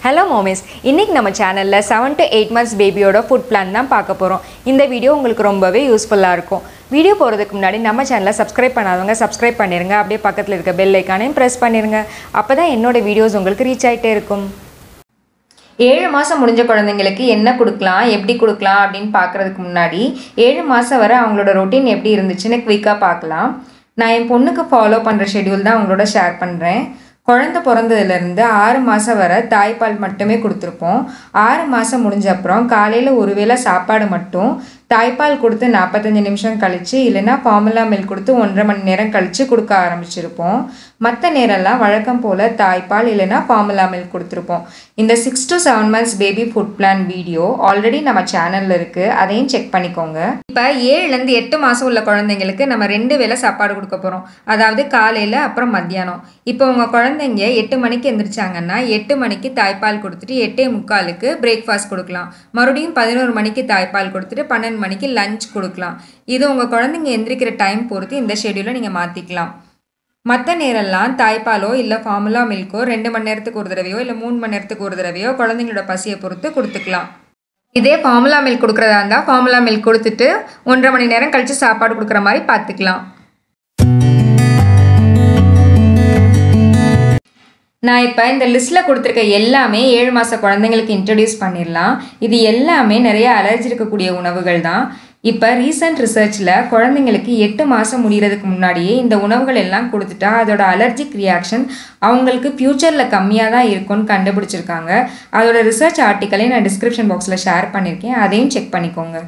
hello mommies இன்றைக்கி நம்ம சேனலில் செவன் டு எயிட் மந்த்ஸ் பேபியோட ஃபுட் பிளான் தான் பார்க்க போகிறோம் இந்த வீடியோ உங்களுக்கு ரொம்பவே யூஸ்ஃபுல்லாக இருக்கும் வீடியோ போகிறதுக்கு முன்னாடி நம்ம சேனலை சப்ஸ்கிரைப் பண்ணாதவங்க சப்ஸ்கிரைப் பண்ணிடுங்க அப்படியே பக்கத்தில் இருக்க பெல் ஐக்கானையும் ப்ரெஸ் பண்ணிடுங்க அப்போ தான் என்னோட வீடியோஸ் உங்களுக்கு ரீச் ஆகிட்டே இருக்கும் ஏழு மாதம் முடிஞ்ச குழந்தைங்களுக்கு என்ன கொடுக்கலாம் எப்படி கொடுக்கலாம் அப்படின்னு பார்க்குறதுக்கு முன்னாடி ஏழு மாதம் வரை அவங்களோட ரொட்டீன் எப்படி இருந்துச்சுன்னு குயிக்காக பார்க்கலாம் நான் என் பொண்ணுக்கு ஃபாலோ பண்ணுற ஷெட்யூல் தான் அவங்களோட ஷேர் பண்ணுறேன் குழந்த பிறந்ததுலேருந்து ஆறு மாதம் வரை தாய்ப்பால் மட்டுமே கொடுத்துருப்போம் ஆறு மாதம் முடிஞ்ச அப்புறம் காலையில் ஒரு வேளை சாப்பாடு மட்டும் தாய்ப்பால் கொடுத்து நாற்பத்தஞ்சு நிமிஷம் கழித்து இல்லைன்னா ஃபார்முலா மில்க் கொடுத்து ஒன்றரை மணி நேரம் கழித்து கொடுக்க ஆரம்பிச்சிருப்போம் மற்ற நேரம்லாம் வழக்கம் போல் தாய்ப்பால் இல்லைன்னா ஃபார்முலா மில்க் கொடுத்துருப்போம் இந்த six to seven months baby food plan video already நம்ம சேனலில் இருக்குது அதையும் செக் பண்ணிக்கோங்க இப்போ ஏழுலேருந்து எட்டு மாதம் உள்ள குழந்தைங்களுக்கு நம்ம ரெண்டு வேளை சாப்பாடு கொடுக்க போகிறோம் அதாவது காலையில் அப்புறம் மத்தியானம் இப்போ உங்கள் குழந்தைங்க எட்டு மணிக்கு எந்திரிச்சாங்கன்னா எட்டு மணிக்கு தாய்ப்பால் கொடுத்துட்டு எட்டே முக்காலுக்கு பிரேக்ஃபாஸ்ட் கொடுக்கலாம் மறுபடியும் பதினோரு மணிக்கு தாய்ப்பால் கொடுத்துட்டு பன்னெண்டு மணிக்கு லஞ்ச் கொடுக்கலாம் இது உங்கள் குழந்தைங்க எந்திரிக்கிற டைம் பொறுத்து இந்த ஷெடியூலை நீங்கள் மாற்றிக்கலாம் மற்ற நேரம்லாம் தாய்ப்பாலோ இல்லை ஃபார்முலா மில்க்கோ ரெண்டு மணி நேரத்துக்கு ஒரு தடவையோ இல்லை மூணு மணி நேரத்துக்கு ஒரு தடவையோ குழந்தைங்களோட பசியை பொறுத்து கொடுத்துக்கலாம் இதே ஃபார்முலா மில்க் கொடுக்குறதா இருந்தால் ஃபார்முலா மில்க் கொடுத்துட்டு ஒன்றரை மணி நேரம் கழித்து சாப்பாடு கொடுக்குற மாதிரி பார்த்துக்கலாம் நான் இப்போ இந்த லிஸ்ட்டில் கொடுத்துருக்க எல்லாமே ஏழு மாத குழந்தைங்களுக்கு இன்ட்ரடியூஸ் பண்ணிடலாம் இது எல்லாமே நிறைய அலர்ஜி இருக்கக்கூடிய உணவுகள் தான் இப்போ ரீசன்ட் ரிசர்ச்சில் குழந்தைங்களுக்கு எட்டு மாதம் முடிகிறதுக்கு முன்னாடியே இந்த உணவுகள் எல்லாம் கொடுத்துட்டா அதோட அலர்ஜிக் ரியாக்ஷன் அவங்களுக்கு ஃப்யூச்சரில் கம்மியாக தான் இருக்கும்னு கண்டுபிடிச்சிருக்காங்க அதோட ரிசர்ச் ஆர்டிக்கலையும் நான் டிஸ்கிரிப்ஷன் பாக்ஸில் ஷேர் பண்ணியிருக்கேன் அதையும் செக் பண்ணிக்கோங்க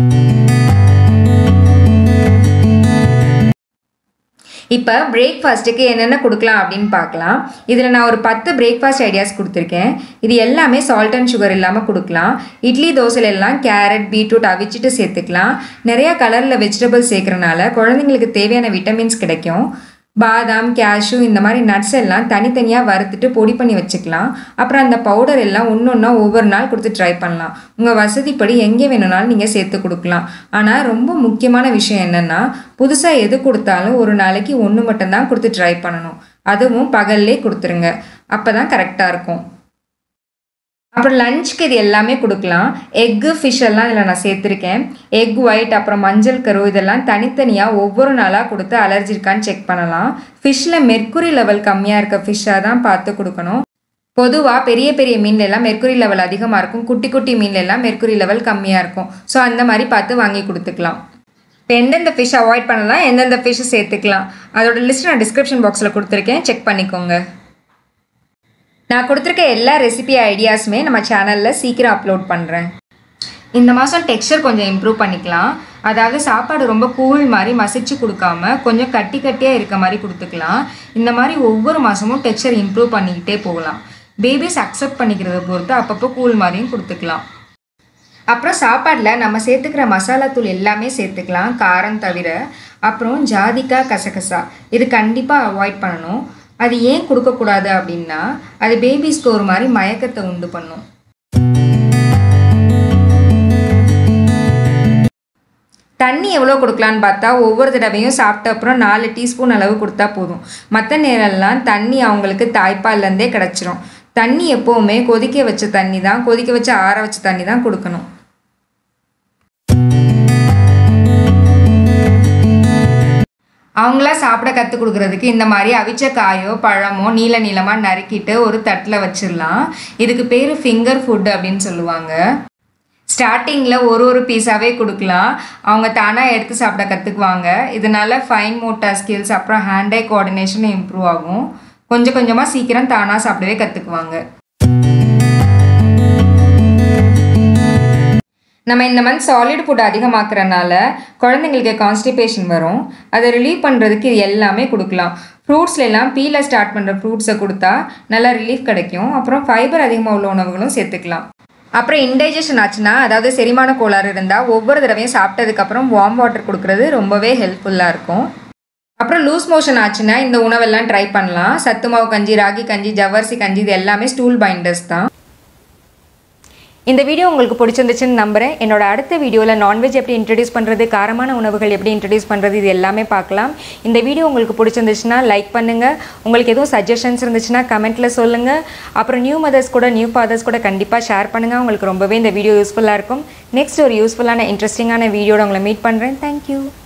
இப்போ பிரேக்ஃபாஸ்ட்டுக்கு என்னென்ன கொடுக்கலாம் அப்படின்னு பார்க்கலாம் இதில் நான் ஒரு பத்து பிரேக்ஃபாஸ்ட் ஐடியாஸ் கொடுத்துருக்கேன் இது எல்லாமே சால்ட் அண்ட் சுகர் இல்லாமல் கொடுக்கலாம் இட்லி தோசையில் எல்லாம் கேரட் பீட்ரூட் அவிச்சிட்டு சேர்த்துக்கலாம் நிறையா கலரில் வெஜிடபிள்ஸ் சேர்க்குறனால குழந்தைங்களுக்கு தேவையான விட்டமின்ஸ் கிடைக்கும் பாதாம் கேஷ்யூ இந்த மாதிரி நட்ஸ் எல்லாம் தனித்தனியாக வறுத்துட்டு பொடி பண்ணி வச்சுக்கலாம் அப்புறம் அந்த பவுடர் எல்லாம் ஒன்று ஒன்றா ஒவ்வொரு நாள் கொடுத்து ட்ரை பண்ணலாம் உங்கள் வசதிப்படி எங்கே வேணும்னாலும் நீங்கள் சேர்த்து கொடுக்கலாம் ஆனால் ரொம்ப முக்கியமான விஷயம் என்னென்னா புதுசாக எது கொடுத்தாலும் ஒரு நாளைக்கு ஒன்று மட்டும்தான் கொடுத்து ட்ரை பண்ணணும் அதுவும் பகல்லே கொடுத்துருங்க அப்போ தான் கரெக்டாக இருக்கும் அப்புறம் லஞ்சுக்கு இது எல்லாமே கொடுக்கலாம் எக்கு ஃபிஷ் எல்லாம் இதில் நான் சேர்த்துருக்கேன் எக் ஒயிட் அப்புறம் மஞ்சள் கரு இதெல்லாம் தனித்தனியாக ஒவ்வொரு நாளாக கொடுத்து அலர்ஜி இருக்கான்னு செக் பண்ணலாம் ஃபிஷ்ஷில் மெர்க்குரி லெவல் கம்மியாக இருக்க ஃபிஷ்ஷாக தான் பார்த்து கொடுக்கணும் பொதுவாக பெரிய பெரிய மீன்ல எல்லாம் மெர்க்குரி லெவல் அதிகமாக இருக்கும் குட்டி குட்டி மீன்ல எல்லாம் மெர்க்குரி லெவல் கம்மியாக இருக்கும் ஸோ அந்த மாதிரி பார்த்து வாங்கி கொடுத்துக்கலாம் இப்போ எந்தெந்த ஃபிஷ் அவாய்ட் பண்ணலாம் எந்தெந்த ஃபிஷ் சேர்த்துக்கலாம் அதோட லிஸ்ட் நான் டிஸ்கிரிப்ஷன் பாக்ஸில் கொடுத்துருக்கேன் செக் பண்ணிக்கோங்க நான் கொடுத்துருக்க எல்லா ரெசிபி ஐடியாஸுமே நம்ம சேனலில் சீக்கிரம் அப்லோட் பண்ணுறேன் இந்த மாதம் டெக்ஸ்சர் கொஞ்சம் இம்ப்ரூவ் பண்ணிக்கலாம் அதாவது சாப்பாடு ரொம்ப கூழ் மாதிரி மசிச்சு கொடுக்காம கொஞ்சம் கட்டி கட்டியாக இருக்க மாதிரி கொடுத்துக்கலாம் இந்த மாதிரி ஒவ்வொரு மாதமும் டெக்ஸ்சர் இம்ப்ரூவ் பண்ணிக்கிட்டே போகலாம் பேபிஸ் அக்செப்ட் பண்ணிக்கிறத பொறுத்து அப்பப்போ கூழ் மாதிரியும் கொடுத்துக்கலாம் அப்புறம் சாப்பாடில் நம்ம சேர்த்துக்கிற மசாலா தூள் எல்லாமே சேர்த்துக்கலாம் காரம் தவிர அப்புறம் ஜாதிக்காய் கசகசா இது கண்டிப்பாக அவாய்ட் பண்ணணும் அது ஏன் கொடுக்கக்கூடாது அப்படின்னா அது பேபிஸ்க்கு ஒரு மாதிரி மயக்கத்தை உண்டு பண்ணும் தண்ணி எவ்வளோ கொடுக்கலான்னு பார்த்தா ஒவ்வொரு தடவையும் சாப்பிட்ட அப்புறம் நாலு டீஸ்பூன் அளவு கொடுத்தா போதும் மற்ற நேரம்லாம் தண்ணி அவங்களுக்கு தாய்ப்பால்லேருந்தே கிடச்சிரும் தண்ணி எப்போவுமே கொதிக்க வச்ச தண்ணி தான் கொதிக்க வச்ச ஆற வச்ச தண்ணி தான் கொடுக்கணும் அவங்களா சாப்பிட கற்றுக் கொடுக்குறதுக்கு இந்த மாதிரி அவிச்ச காயோ பழமோ நீல நீளமாக நறுக்கிட்டு ஒரு தட்டில் வச்சிடலாம் இதுக்கு பேர் ஃபிங்கர் ஃபுட் அப்படின்னு சொல்லுவாங்க ஸ்டார்டிங்கில் ஒரு ஒரு பீஸாகவே கொடுக்கலாம் அவங்க தானாக எடுத்து சாப்பிட கற்றுக்குவாங்க இதனால ஃபைன் மோட்டார் ஸ்கில்ஸ் அப்புறம் ஹேண்ட் ஐ கோஆர்டினேஷன் இம்ப்ரூவ் ஆகும் கொஞ்சம் கொஞ்சமாக சீக்கிரம் தானாக சாப்பிடவே கற்றுக்குவாங்க நம்ம இந்த மந்த் சாலிட் ஃபுட் அதிகமாக்குறனால குழந்தைங்களுக்கு கான்ஸ்டிபேஷன் வரும் அதை ரிலீவ் பண்ணுறதுக்கு இது எல்லாமே கொடுக்கலாம் ஃப்ரூட்ஸ்ல எல்லாம் பீல ஸ்டார்ட் பண்ணுற ஃப்ரூட்ஸை கொடுத்தா நல்லா ரிலீஃப் கிடைக்கும் அப்புறம் ஃபைபர் அதிகமாக உள்ள உணவுகளும் சேர்த்துக்கலாம் அப்புறம் இன்டைஜஷன் ஆச்சுன்னா அதாவது செரிமான கோளாறு இருந்தால் ஒவ்வொரு தடவையும் சாப்பிட்டதுக்கப்புறம் வார்ம் வாட்டர் கொடுக்குறது ரொம்பவே ஹெல்ப்ஃபுல்லாக இருக்கும் அப்புறம் லூஸ் மோஷன் ஆச்சுன்னா இந்த உணவெல்லாம் ட்ரை பண்ணலாம் சத்து மாவு கஞ்சி ராகி கஞ்சி ஜவ்வரிசி கஞ்சி இது எல்லாமே ஸ்டூல் பைண்டர்ஸ் தான் இந்த வீடியோ உங்களுக்கு பிடிச்சிருந்துச்சுன்னு நம்புறேன் என்னோட அடுத்த வீடியோவில் நான்வெஜ் எப்படி இன்ட்ரடியூஸ் பண்ணுறது காரமான உணவுகள் எப்படி இன்ட்ரடியூஸ் பண்ணுறது இது எல்லாமே பார்க்கலாம் இந்த வீடியோ உங்களுக்கு பிடிச்சிருந்துச்சுன்னா லைக் பண்ணுங்கள் உங்களுக்கு எதுவும் சஜஷன்ஸ் இருந்துச்சுன்னா கமெண்ட்டில் சொல்லுங்கள் அப்புறம் நியூ மதர்ஸ் கூட நியூ ஃபாதர்ஸ் கூட கண்டிப்பாக ஷேர் பண்ணுங்கள் உங்களுக்கு ரொம்பவே இந்த வீடியோ யூஸ்ஃபுல்லாக இருக்கும் நெக்ஸ்ட் ஒரு யூஸ்ஃபுல்லான இன்ட்ரெஸ்டிங்கான வீடியோட உங்களை மீட் பண்ணுறேன் தேங்க்யூ